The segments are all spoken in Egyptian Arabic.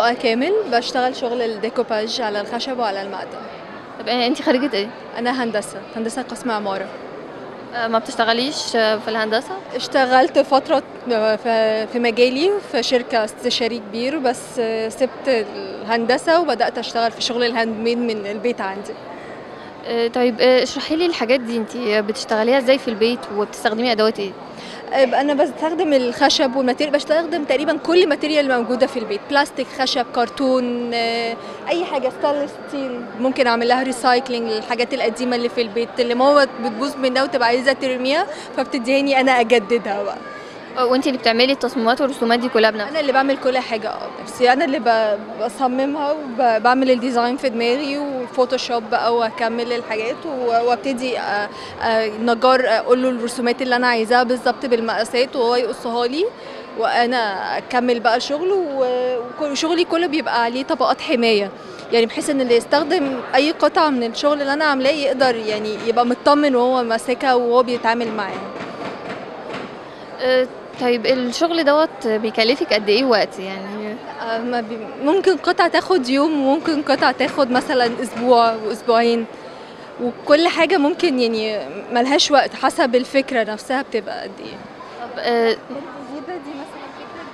لؤى كامل بشتغل شغل الديكوباج على الخشب وعلى المعدن طب انت خريجه ايه انا هندسه هندسه قسم عماره آه، ما بتشتغليش آه، في الهندسه اشتغلت فترة في في مجالي في شركة استشاري كبير بس سبت الهندسة وبدأت أشتغل في شغل الهاند ميد من البيت عندي آه، طيب آه، اشرحي لي الحاجات دي انت بتشتغليها ازاي في البيت وبتستخدمي ادوات ايه أنا بستخدم الخشب والماتيريال بستخدم تقريبا كل الماتيريال موجودة في البيت بلاستيك خشب كرتون اه، أي حاجة ستانلس ستيل ممكن أعمل لها ريسايكلينج للحاجات القديمة اللي في البيت اللي ماما بتبوظ منها وتبقى عايزة ترميها فبتديهاني أنا أجددها بقى آه، وانت اللي بتعملي التصميمات والرسومات دي كلها بنفسك انا اللي بعمل كل حاجه اه بنفسي انا اللي ب- بصممها وبعمل الديزاين في دماغي وفوتوشوب بقى واكمل الحاجات و- وابتدي أ- أ- النجار اقول له الرسومات اللي انا عايزاها بالظبط بالمقاسات وهو يقصها لي وانا اكمل بقى شغل و- وشغلي كله بيبقى عليه طبقات حمايه يعني بحيث ان اللي يستخدم اي قطعه من الشغل اللي انا عاملاه يقدر يعني يبقى مطمن وهو ماسكها وهو بيتعامل معاها آه، طيب الشغل دوت بيكلفك قد ايه وقت يعني آه، ما بي- ممكن قطعة تاخد يوم وممكن قطعة تاخد مثلا أسبوع وأسبوعين وكل حاجة ممكن يعني ملهاش وقت حسب الفكرة نفسها بتبقى قد إيه طب آه، الجديدة دي مثلا فكرة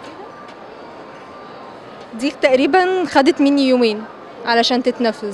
جديدة دي تقريبا خدت مني يومين علشان تتنفذ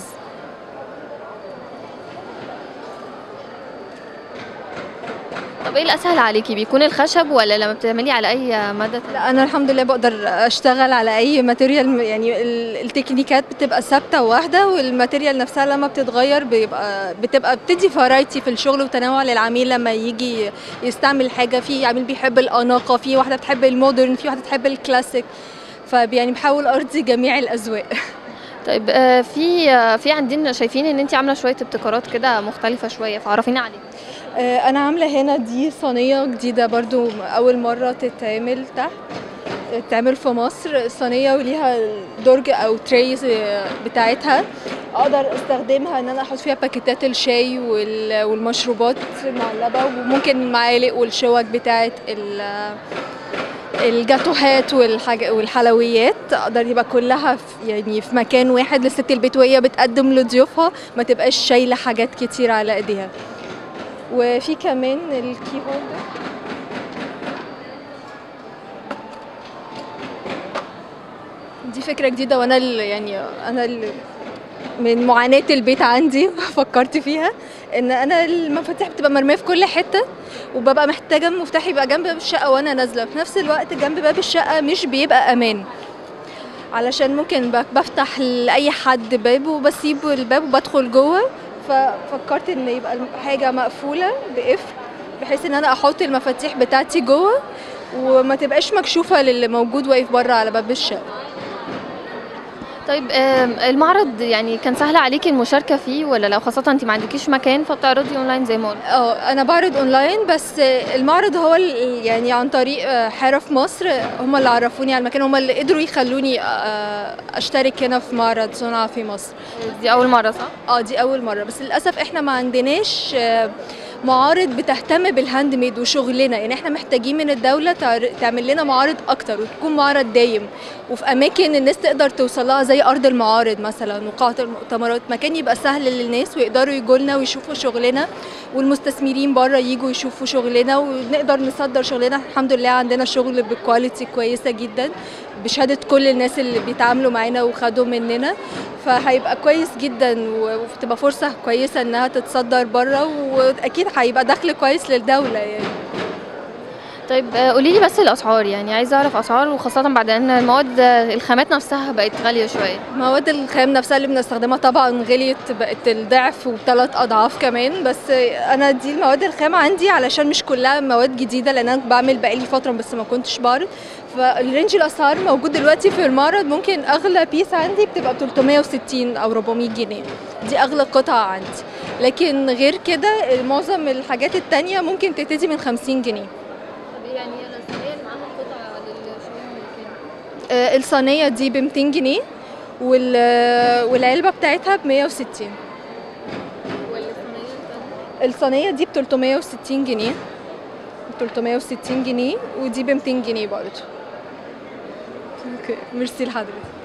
طب ايه الاسهل عليكي بيكون الخشب ولا لما بتعملي على اي ماده تانية؟ لا انا الحمد لله بقدر اشتغل على اي ماتيريال يعني ال- التكنيكات بتبقى ثابته واحده والماتيريال نفسها لما بتتغير بيبقى بتبقى بتدي فرايتي في الشغل وتنوع للعميل لما يجي يستعمل حاجه في عميل بيحب الاناقه في واحده بتحب المودرن في واحده بتحب الكلاسيك فيعني بحاول ارضي جميع الاذواق طيب آه، في آه، في عندنا شايفين ان انت عامله شويه ابتكارات كده مختلفه شويه فعرفينا عليها آه، انا عامله هنا دي صينيه جديده برضو اول مره تتعمل تحت تتعمل في مصر صينيه وليها درج او تريز بتاعتها اقدر استخدمها ان انا احط فيها باكيتات الشاي وال- والمشروبات المعلبه وممكن المعالق والشوك بتاعت ال- الجاتوهات والحاجة والحلويات اقدر يبقى كلها في يعني في مكان واحد لست البيت وهي بتقدم لضيوفها ما تبقاش شايله حاجات كتير على ايديها وفي كمان الكي هولدر دي فكرة جديدة وانا ال- يعني انا ال- من معاناة البيت عندي فكرت فيها ان انا المفاتيح بتبقى مرمية في كل حتة وببقى محتاجة مفتاح يبقى جنب باب الشقة وانا نازلة في نفس الوقت جنب باب الشقة مش بيبقى امان علشان ممكن ب- بفتح لاي حد باب وبسيب الباب وبدخل جوه ففكرت ان يبقى حاجه مقفوله بقفل بحيث ان انا احط المفاتيح بتاعتي جوه وما تبقاش مكشوفه للي موجود واقف بره على باب الشقه طيب آم، المعرض يعني كان سهل عليكي المشاركه فيه ولا لو خاصه انت ما عندكيش مكان فبتعرضي اونلاين زي ما قلت اه انا بعرض اونلاين بس المعرض هو ال- يعني عن طريق آه، حرف مصر هم اللي عرفوني على المكان هم اللي قدروا يخلوني آه، اشترك هنا في معرض صنع في مصر دي اول مره صح اه دي اول مره بس للاسف احنا ما عندناش آه، معارض بتهتم بالهاند ميد وشغلنا يعني احنا محتاجين من الدوله تعر- تعمل لنا معارض اكتر وتكون معرض دايم وفي اماكن الناس تقدر توصل لها زي ارض المعارض مثلا وقاعه المؤتمرات مكان يبقى سهل للناس ويقدروا يجوا لنا ويشوفوا شغلنا والمستثمرين بره يجوا يشوفوا شغلنا ونقدر نصدر شغلنا الحمد لله عندنا شغل بكواليتي كويسه جدا بشهاده كل الناس اللي بيتعاملوا معانا وخدوا مننا فهيبقى كويس جدا و- وتبقى فرصه كويسه انها تتصدر بره واكيد هيبقى دخل كويس للدوله يعني طيب قولي لي بس الاسعار يعني عايزه اعرف اسعار وخاصه بعد ان المواد آه، الخامات نفسها بقت غاليه شويه مواد الخام نفسها اللي بنستخدمها طبعا غليت بقت الضعف وثلاث اضعاف كمان بس انا دي المواد الخام عندي علشان مش كلها مواد جديده لان انا بعمل بقالي فتره بس ما كنتش بعرض فالرينج الاسعار موجود دلوقتي في المعرض ممكن اغلى بيس عندي بتبقى ب 360 او 400 جنيه دي اغلى قطعه عندي لكن غير كده معظم الحاجات التانية ممكن تبتدي من 50 جنيه طب يعني الصينيه اللي معاها القطع للشويه آه، الصينية دي ب 200 جنيه وال- والعلبة بتاعتها ب 160 الصينية دي ب 360 جنيه 360 جنيه ودي ب 200 جنيه برضه اوكي ميرسي لحضرتك